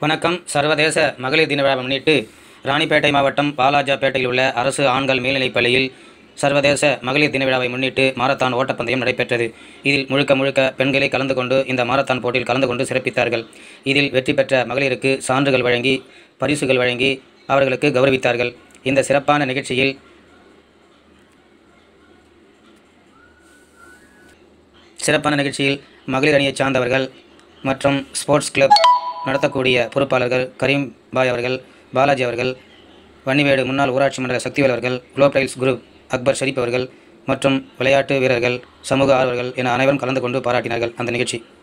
வணக்கம் சர்வதேச மகளிர் தின விழாவை முன்னிட்டு ராணிப்பேட்டை மாவட்டம் வாலாஜாபேட்டையில் உள்ள அரசு ஆண்கள் மேல்நிலைப் பள்ளியில் சர்வதேச மகளிர் தின விழாவை முன்னிட்டு மாரத்தான் ஓட்டப்பந்தயம் நடைபெற்றது இதில் முழுக்க முழுக்க பெண்களே கலந்து கொண்டு இந்த மாரத்தான் போட்டியில் கலந்து கொண்டு சிறப்பித்தார்கள் இதில் வெற்றி பெற்ற மகளிருக்கு சான்றுகள் வழங்கி பரிசுகள் வழங்கி அவர்களுக்கு கௌரவித்தார்கள் இந்த சிறப்பான நிகழ்ச்சியில் சிறப்பான நிகழ்ச்சியில் மகளிர் அணியைச் சார்ந்தவர்கள் மற்றும் ஸ்போர்ட்ஸ் கிளப் நடத்தக்கூடிய பொறுப்பாளர்கள் கரீம் பாய் அவர்கள் பாலாஜி அவர்கள் வன்னிவேடு முன்னாள் ஊராட்சி மன்ற சக்திவேல் அவர்கள் Globe Tiles group Akbar Sharif அவர்கள் மற்றும் விளையாட்டு வீரர்கள் சமூக ஆர்வலர்கள் என அனைவரும் கலந்து கொண்டு பாராட்டினார்கள் அந்த நிகழ்ச்சி